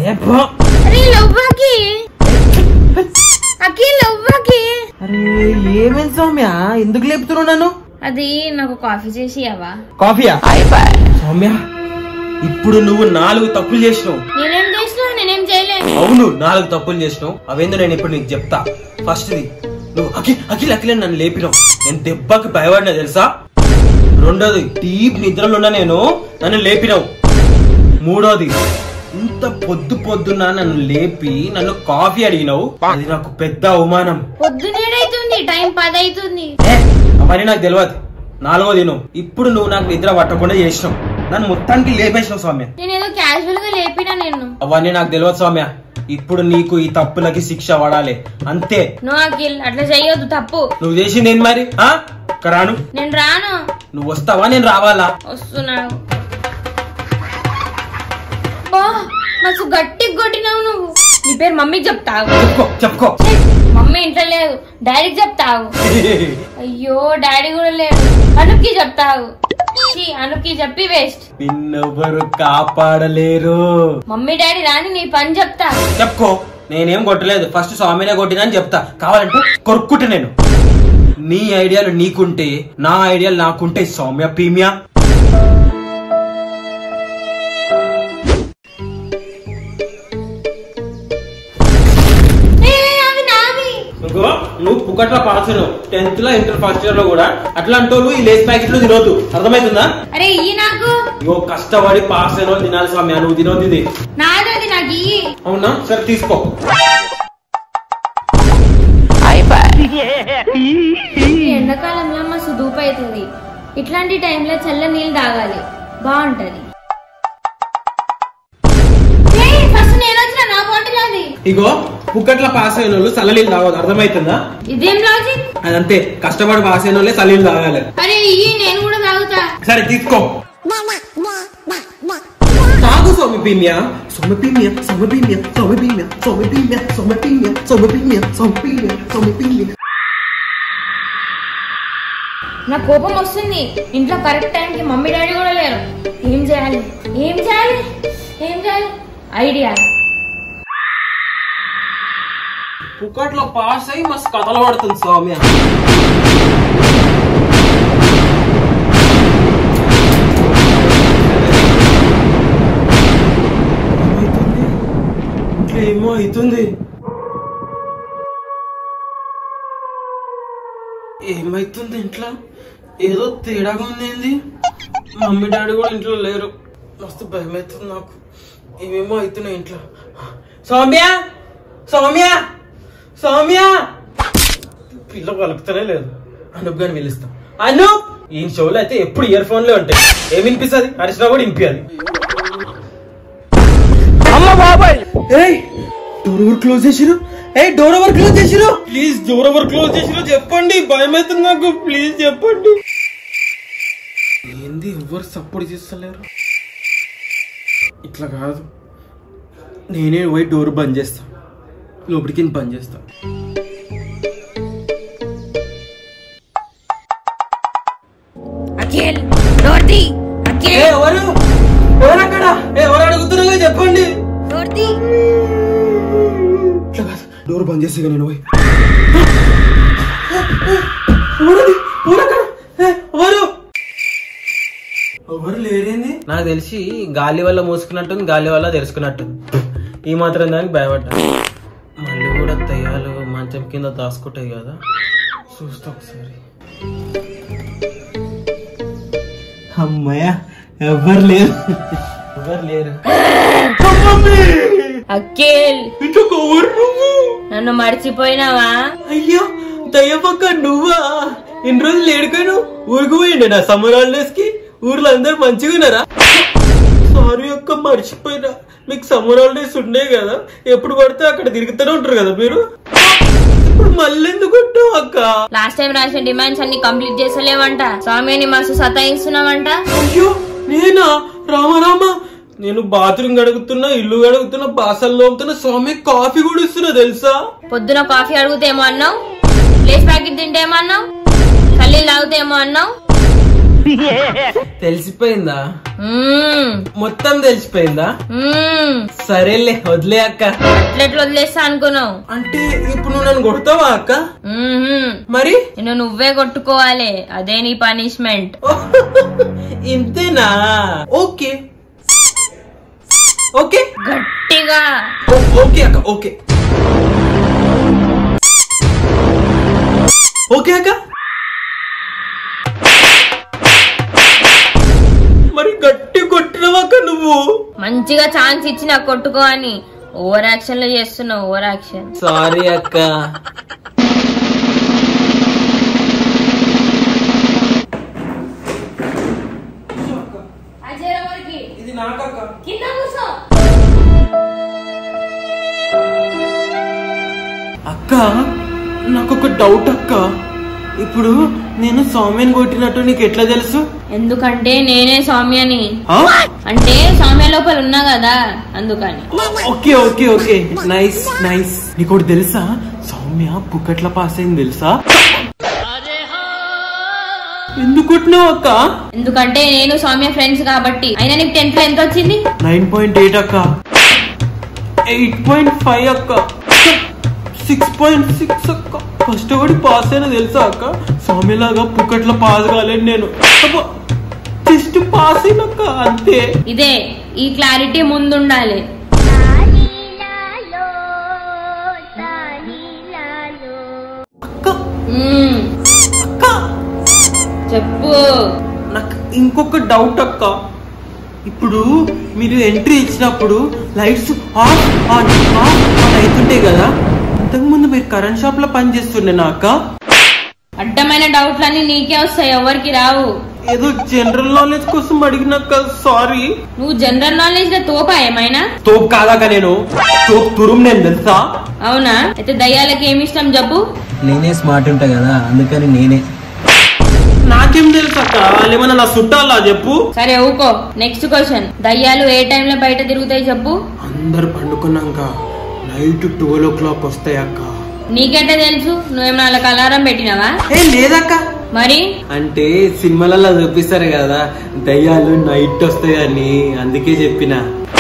ఏ బా. అరే లవ్వాకి అఖిల్ లవ్వాకి అరే ఏమైంది సౌమ్య ఎందుకు లేపుతున్నావు నన్ను అది నాకు కాఫీ చేసి అవా కాఫీయా సౌమ్య ఇప్పుడు నువ్వు నాలుగు తప్పులు చేసినావు నేనేం చేసినా నేనేం చేయలే అవును నాలుగు తప్పులు చేసినావు అవేందో నేను ఇప్పుడు నీకు చెప్తా ఫస్ట్ది నువ్వు అఖిల్ అఖిల్ అఖిల్ అని నన్ను లేపినావు నేను దెబ్బకి భయపడినా తెలుసా రెండోది డీప్ నిద్రలో ఉన్నా నేను నన్ను లేపినావు మూడోది ఇంత పొద్దు పొద్దున్న నన్ను లేపి నన్ను కాఫీ అడిగినావు అది నాకు పెద్ద అవమానం పొద్దునేడైతుంది టైం పది అవుతుంది ఏ, అవన్నీ నాకు తెలియదు నాలుగోది నువ్వు ఇప్పుడు నువ్వు నాకు నిద్ర పట్టకుండా చేసినావు నన్ను మొత్తానికి లేపేసినావు స్వామి నేను ఏదో క్యాజువల్ గా లేపినా నేను అవన్నీ నాకు తెలియదు సౌమ్య ఇప్పుడు నీకు ఈ తప్పులకి శిక్ష పడాలి అంతే నో అఖిల్ అట్లా చెయ్యొద్దు తప్పు నువ్వు చేసింది ఏంది మరి ఆ? ఇక్కడ రాను నేను రాను నువ్వు వస్తావా నేను రావాలా వస్తున్నాను బా మస్తు గట్టి కొట్టినావు నువ్వు నీ పేరు మమ్మీకి చెప్తావు చెప్పుకో చెప్పుకో మమ్మీ ఇంట్లో లేదు డాడీకి చెప్తావు అయ్యో డాడీ కూడా లేడు అనుకి చెప్తావు ఛీ, అనుకి చెప్పి వేస్ట్ నిన్నెవ్వరు కాపాడలేరు మమ్మీ డాడీ రాని నీ పని చెప్తా చెప్పుకో నేనేం కొట్టలేదు ఫస్ట్ స్వామినే కొట్టినా అని చెప్తా కావాలంటే కొరుక్కుంటే నేను నీ ఐడియాలు నీకుంటే నా ఐడియాలు నాకుంటే సౌమ్య పీమ్యా ఏ, అవి నావి. ఇంకో నువ్వు పుకట్ల పాస్ టెన్త్ లో ఇంటర్ ఫస్ట్ ఇయర్ లో కూడా అట్లాంటి వాళ్ళు ఈ లేస్ ప్యాకెట్లు తినవద్దు అర్థమవుతుందా అరే ఈ నాకు ఇగో కష్టపడి పాస్ అయిన వాళ్ళు తినాలి స్వామి నువ్వు తినవద్దు ఇది నాది నాకు ఈ అవునా సరే తీసుకో ఈ ఎండాకాలంలో మస్తు దూపు అవుతుంది ఇట్లాంటి టైంలో చల్ల నీళ్ళు తాగాలి బాగుంటది ఫస్ట్ నేను వచ్చిన నా బాటిల్ అది ఇగో పుక్కట్ల పాస్ అయిన వాళ్ళు చల్లనీళ్ళు తాగదు అర్థమవుతుందా ఇదేం లాజిక్ అదంతే కష్టపడి పాస్ అయిన వాళ్ళే చల్లనీళ్ళు తాగాలి అరే ఈ నేను కూడా తాగుతా సరే తీసుకో తాగు సౌమిపీమ్య సౌమిపీమ్య సౌమిపీమ్య సౌమిపీమ్య సౌమిపీమ్య సౌమిపీమ్య సౌమిపీమ్య సౌమిపీమ్య సౌమిపీమ్య నా కోపం వస్తుంది ఇంట్లో కరెక్ట్ టైంకి మమ్మీ డాడీ కూడా లేరు ఏం చేయాలి ఏం చేయాలి ఏం చేయాలి ఐడియా పుక్కట్లో పాస్ అయ్యి మస్తు కథలు పడుతుంది సౌమ్య ఏమైతుంది? ఇంట్లో ఏమో అవుతుంది ఏమైతుంది ఇంట్లో ఏదో తేడాగా ఉంది ఏంది మమ్మీ డాడీ కూడా ఇంట్లో లేరు మస్తు భయం అవుతుంది నాకు ఏమేమో అవుతున్నాయి ఇంట్లో సౌమ్య సౌమ్య సౌమ్య పిల్ల పలుకుతూనే లేదు అనూప్ గాని పిలుస్తాం అనూప్ ఈ షోలో అయితే ఎప్పుడు ఇయర్ ఫోన్ లో ఉంటాయి ఏం వినిపిస్తుంది హరిశ్రా కూడా వినిపించాలి ఏయ్ డోర్ ఎవరు క్లోజ్ చేసిరు ఏ డోర్ ఎవరు క్లోజ్ చేసిరు ప్లీజ్ డోర్ ఎవరు క్లోజ్ చేసిరు చెప్పండి భయం అవుతుంది నాకు ప్లీజ్ చెప్పండి ఏంది ఎవరు సపోర్ట్ చేస్తలేరు ఇట్లా కాదు నేనే పోయి డోర్ బంద్ చేస్తా లోపలికి బంద్ చేస్తా అఖిల్ డోర్ది ఏ అఖిల్ ఎవరు ఎవరు అక్కడ ఏ ఎవరు అడుగుతున్నారో చెప్పండి డోర్ది ఇట్లా కాదు డోర్ బంద్ చేసి నేను పోయి ఎవరది? ఎవరు అక్కడ? ఏ, ఎవరు ఎవరు లేరేంది నాకు తెలిసి గాలి వల్ల మూసుకున్నట్టుంది గాలి వల్ల తెరుచుకున్నట్టుంది ఈ మాత్రం దానికి భయపడ్డా మళ్ళీ కూడా దయ్యాలు మంచం కింద దాచుకుంటాయి కదా చూస్తా ఒకసారి అమ్మయ్య ఎవరు లేరు ఎవరు లేరు అఖిల్ ఇంకొక ఎవరు నువ్వు నన్ను మర్చిపోయినావా అయ్యో దయ్యపక్క నువ్వా ఇన్ని రోజులు ఏడుకోను ఊరికి పోయిండే నా సమ్మర్ హాలిడేస్ కి ఊర్లో అందరు మంచిగా ఉన్నారా సారీ అక్క మర్చిపోయినా మీకు సమ్మర్ హాలిడేస్ ఉండే కదా ఎప్పుడు పడితే అక్కడ తిరుగుతూనే ఉంటారు కదా మీరు ఇప్పుడు మళ్ళీ ఎందుకు కొట్టావు అక్క లాస్ట్ టైం రాసిన డిమాండ్స్ అన్ని కంప్లీట్ చేసలేవంట స్వామిని మస్తు సతాయిస్తున్నావంట అయ్యో నేనా రామరామ నేను బాత్రూమ్ గడుగుతున్నా ఇల్లు గడుగుతున్నా బాసలు లోపుతున్నా స్వామి కాఫీ కూడా ఇస్తున్నా తెలుసా పొద్దున కాఫీ అడుగుతేమో అన్నావు లేస్ ప్యాకెట్ తింటేమో అన్నావు చల్లీలు తాగుతేమో అన్నావు తెలిసిపోయిందా మ్మ్. మొత్తం తెలిసిపోయిందా మ్మ్. సరేలే వదిలే అక్క అట్లెట్లు వదిలేస్తా అనుకున్నావు అంటే ఇప్పుడు నువ్వు నన్ను కొడతావా అక్క మ్మ్. మరి నిన్ను నువ్వే కొట్టుకోవాలి అదే నీ పనిష్మెంట్ ఇంతేనా ఓకే ఓకే గట్టిగా ఓ- ఓకే అక్క ఓకే ఓకే అక్క మరి గట్టి కొట్టినవాక నువ్వు మంచిగా ఛాన్స్ ఇచ్చి నాకు కొట్టుకో అని ఓవర్ యాక్షన్ లో చేస్తున్నావు ఓవర్ యాక్షన్ సారీ అక్క ఇది నాకక్క కింద కూర్చో అక్క నాకు ఒక డౌట్ అక్క ఇప్పుడు నేను సౌమ్యని కొట్టినట్టు నీకు ఎట్లా తెలుసు ఎందుకంటే నేనే సౌమ్యని ఆ? అంటే సౌమ్య లోపల ఉన్నా కదా అందుకని okay okay okay nice nice నీకు ఒకటి తెలుసా సౌమ్య పుక్కట్ల పాస్ అయింది తెలుసా ఎందుకు కొట్టినావు అక్క ఎందుకంటే నేను సౌమ్య ఫ్రెండ్స్ కాబట్టి అయినా నీకు టెన్త్ లో ఎంత వచ్చింది నైన్ పాయింట్ ఎయిట్ అక్క ఎయిట్ పాయింట్ ఫైవ్ అక్క సిక్స్ పాయింట్ సిక్స్ అక్క కష్టపడి పాస్ అయినా తెలుసా అక్క సౌమ్యలాగా పుక్కట్ల పాస్ కాలేదు నేను జస్ట్ పాస్ అయినక్క అంతే ఇదే ఈ క్లారిటీ ముందుండాలి అక్క మ్మ్. అక్క చెప్పు నాకు ఇంకొక డౌట్ అక్క ఇప్పుడు మీరు ఎంట్రీ ఇచ్చినప్పుడు lights off on off on అవుతుంటాయి కదా ఇంతకుముందు మీరు కరెంట్ షాప్ లో పని చేస్తుండేనా అక్క అడ్డమైన డౌట్లన్నీ నీకే వస్తాయి ఎవరికి రావు ఏదో జనరల్ నాలెడ్జ్ కోసం అడిగినాక సారీ నువ్వు జనరల్ నాలెడ్జ్ లో తోపా ఏమైనా తోపు కాదాక నేను తోపు తురుం నేను తెలుసా అవునా అయితే దయ్యాలకి ఏమి ఇష్టం జబ్బు నేనే స్మార్ట్ ఉంటా కదా అందుకని నేనే నాకేం తెలుసు అక్క వాళ్ళు ఏమన్నా నా చుట్టాలా చెప్పు సరే ఊకో నెక్స్ట్ క్వశ్చన్ దయ్యాలు ఏ టైంలో బయట తిరుగుతాయి చెప్పు అందరు పండుకున్నాక నైట్ ట్వెల్వ్ ఓ క్లాక్ వస్తాయి అక్క నీకెట్టే తెలుసు నువ్వేమైనా వాళ్ళకి అలారం పెట్టినావా ఏ లేదక్క మరి అంటే సినిమాలలో చూపిస్తారు కదా దయ్యాలు నైట్ వస్తాయని అందుకే చెప్పిన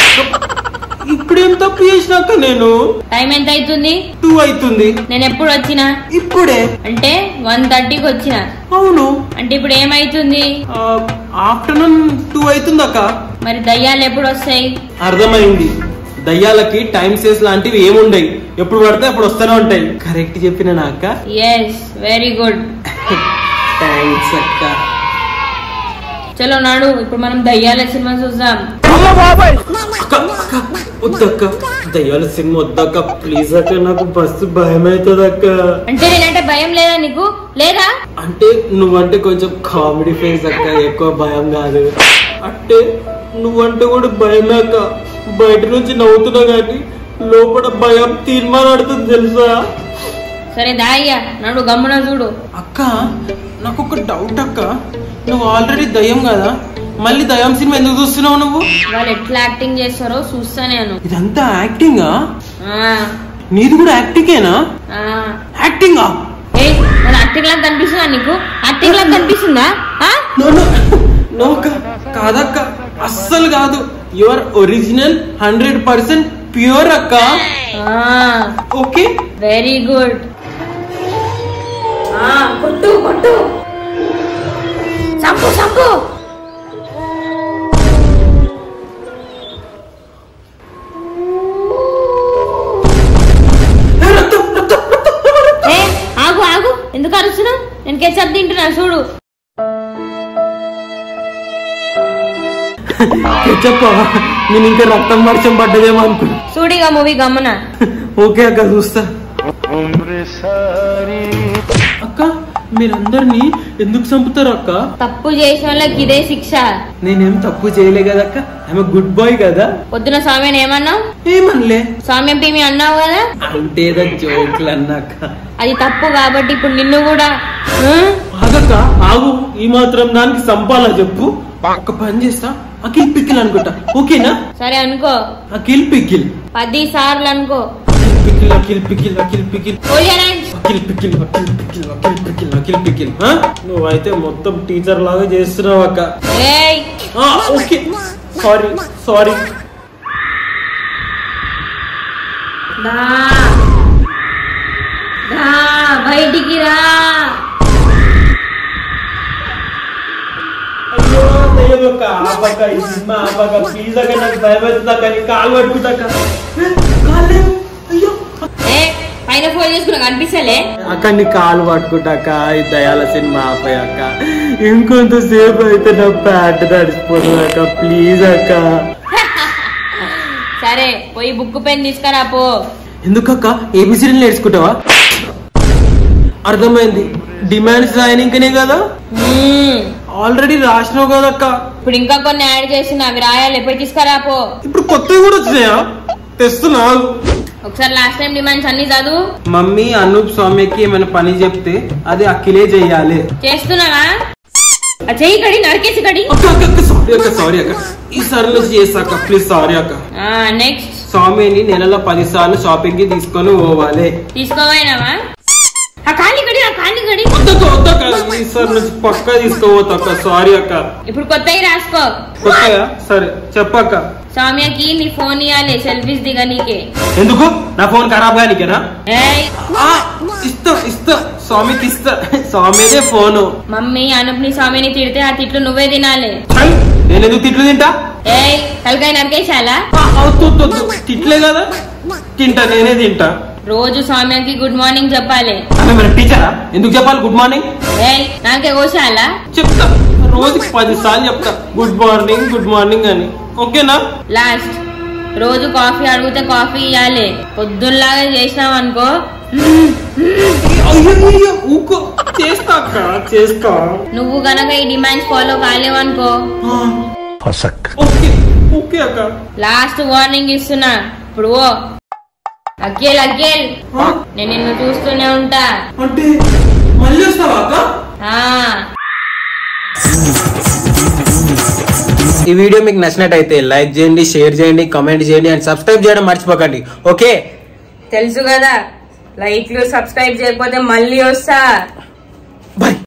ఇప్పుడేం తప్పు చేసినాక నేను టైం ఎంత అవుతుంది టూ అవుతుంది నేను ఎప్పుడు వచ్చినా ఇప్పుడే అంటే వన్ థర్టీకి వచ్చిన అవును అంటే ఇప్పుడు ఏమైతుంది ఆఫ్టర్నూన్ టూ అవుతుంది అక్క మరి దయ్యాలు ఎప్పుడు వస్తాయి అర్థమైంది దయ్యాలకి టైం సేస్ లాంటివి ఏముండయి ఎప్పుడు పడితే అప్పుడు వస్తూనే ఉంటాయి కరెక్ట్ చెప్పిన అక్క ఎస్ వెరీ గుడ్ థ్యాంక్స్ అక్క చలో నాడు ఇప్పుడు మనం దయ్యాల సినిమా చూద్దాం అక్క అక్క వద్దక్క దయ్యాల సినిమా వద్దక్క ప్లీజ్ అక్క నాకు బస్సు భయం అవుతుంది అక్క అంటే నేనంటే భయం లేదా నీకు లేదా అంటే నువ్వంటే కొంచెం కామెడీ ఫేస్ అక్క ఎక్కువ భయం కాదు అంటే నువ్వంటే కూడా భయమే అక్క బయట నుంచి నవ్వుతున్నా కానీ లోపల భయం తీర్మానాడుతుంది తెలుసా సరే దాయ్యా నడు గమ్మున చూడు అక్క నాకు ఒక డౌట్ అక్క నువ్వు ఆల్రెడీ దయ్యం కదా మళ్ళీ దయ్యం సినిమా ఎందుకు చూస్తున్నావు నువ్వు వాళ్ళు ఎట్లా యాక్టింగ్ చేస్తారో చూస్తా నేను ఇదంతా యాక్టింగా ఆ, నీది కూడా యాక్టింగేనా ఆ. యాక్టింగా ఏయ్ నేను యాక్టింగ్ లాగా కనిపిస్తుందా నీకు యాక్టింగ్ లాగా కనిపిస్తుందా ఆ? నో నో నో అక్క కాదక్క అస్సలు కాదు your original hundred percent pure అక్క ఆ ఓకే వెరీ గుడ్ కొట్టు కొట్టు చంపు చంపు ఏ ఆగు ఆగు ఎందుకు అరుస్తున్నావు నేను కెచ్చప్ తింటున్నా చూడు చెప్ప నేను ఇంకా రక్తం వర్షం పడ్డదేమో అనుకున్నా చూడిగా మూవీ గమ్మున ఓకే అక్క చూస్తా అక్క మీరందరినీ ఎందుకు చంపుతారు అక్క తప్పు చేసిన వాళ్ళకి ఇదే శిక్ష నేనేం తప్పు చేయలే కదా అక్క ఆమె గుడ్ బాయ్ కదా పొద్దున స్వామిని ఏమన్నావు ఏమనలే స్వామి పీమి అన్నావు కదా అంటే ఏదో జోకులు అన్నాక అది తప్పు కాబట్టి ఇప్పుడు నిన్ను కూడా ఆ? ఆగక్క ఆగు ఈ మాత్రం దానికి సంపాలా చెప్పు ఒక పని చేస్తా అఖిల్ పిక్కిల్ అనుకుంటా ఓకేనా సరే అనుకో అఖిల్ పిక్కిల్ పది సార్లు అనుకో pickle Akhil pickle Akhil pickle ఓలియరెన్స్ Akhil pickle Akhil pickle Akhil pickle Akhil pickle ఆ? నువ్వైతే మొత్తం టీచర్ లాగా చేస్తున్నావు అక్క ఏయ్ ఆ, ఓకే సారీ సారీ దా దా బయటికి రా అయ్యో దయ్యం అక్క ఆపక్క ఈ సినిమా ఆపక్క ప్లీజ్ అక్క నాకు భయం అవుతుంది అక్క నీ కాలు పట్టుకుంటాక అయ్యో ఏ పైన ఫోన్ చేసుకున్నా కనిపిస్తలే అక్క నీ కాలు పట్టుకుంటాక ఈ దయాల సినిమా ఆపయాక ఇంకొంతసేపు అయితే నా ప్యాంట్ తడిసిపోతుంది అక్క ప్లీజ్ అక్క సరే పోయి బుక్ పెన్ తీసుకురా పో ఎందుకక్క ఏబిసిడీలు నేర్చుకుంటావా అర్థమైంది డిమాండ్స్ రాయనికనే కదా మ్మ్. ఆల్రెడీ రాసినావు కదక్క ఇప్పుడు ఇంకా కొన్ని యాడ్ చేస్తున్నా అవి రాయాలి పోయి తీసుకురా పో ఇప్పుడు కొత్తవి కూడా వచ్చినాయా తెస్తున్నా ఒకసారి లాస్ట్ టైం డిమాండ్స్ అన్ని చదువు మమ్మీ అనూప్ స్వామికి ఏమైనా పని చెప్తే అది అఖిలే చెయ్యాలి చేస్తున్నావా ఆ చెయ్యి కడి నరికేసి కడి అక్క అక్క అక్క సారీ అక్క సారీ అక్క ఈసారి నుంచి చేస్తాక ప్లీజ్ సారీ అక్క నెక్స్ట్ స్వామిని నెలలో పది సార్లు షాపింగ్ కి తీసుకొని పోవాలి తీసుకోపోయినావా ఆ కాలి కడి ఆ కాలి కడి వద్దక్క వద్దక్క ఈసారి నుంచి పక్కా తీసుకోవద్దక్క సారీ అక్క ఇప్పుడు కొత్తవి రాసుకో కొత్తగా సరే చెప్పక్క సౌమ్యకి నీ ఫోన్ ఇవ్వాలి సెల్ఫీస్ దిగ నీకే ఎందుకు నా ఫోన్ ఖరాబ్ గానికేనా ఏయ్ ఆ, ఇస్తా ఇస్తా స్వామికి ఇస్తా స్వామిదే ఫోను మమ్మీ అనుప్ని స్వామిని తిడితే ఆ తిట్లు నువ్వే తినాలి ఛై, నేను ఎందుకు తిట్లు తింటా ఏయ్ తలకాయ నరికేశాలా ఆ, వద్దు, వద్దు, వద్దు. తిట్లే కదా తింటా నేనే తింటా రోజు సౌమ్యకి గుడ్ మార్నింగ్ చెప్పాలి ఆమె మన టీచరా ఎందుకు చెప్పాలి గుడ్ మార్నింగ్ ఏయ్ నాకే కోశాలా చెప్తా రోజుకి పది సార్లు చెప్తా గుడ్ మార్నింగ్ గుడ్ మార్నింగ్ అని ఓకేనా లాస్ట్ రోజు కాఫీ అడిగితే కాఫీ ఇవ్వాలి పొద్దున్నలాగా చేసినావు అనుకో అయ్యో అయ్యో, ఊకో చేస్తా అక్క చేస్తా నువ్వు గనక ఈ డిమాండ్స్ ఫాలో కాలేవనుకో ఆ, ఓకే ఓకే అక్క లాస్ట్ వార్నింగ్ ఇస్తున్నా ఇప్పుడు ఓ అగ్గేల్ అగ్గేల్ ఆ, నేను నిన్ను చూస్తూనే ఉంటా అంటే మళ్ళీ వస్తావా అక్క ఆ ఈ వీడియో మీకు నచ్చినట్టయితే లైక్ చేయండి షేర్ చేయండి కామెంట్ చేయండి అండ్ సబ్స్క్రైబ్ చేయడం మర్చిపోకండి ఓకే తెలుసు కదా లైక్లు సబ్స్క్రైబ్ చేయకపోతే మళ్ళీ వస్తా బాయ్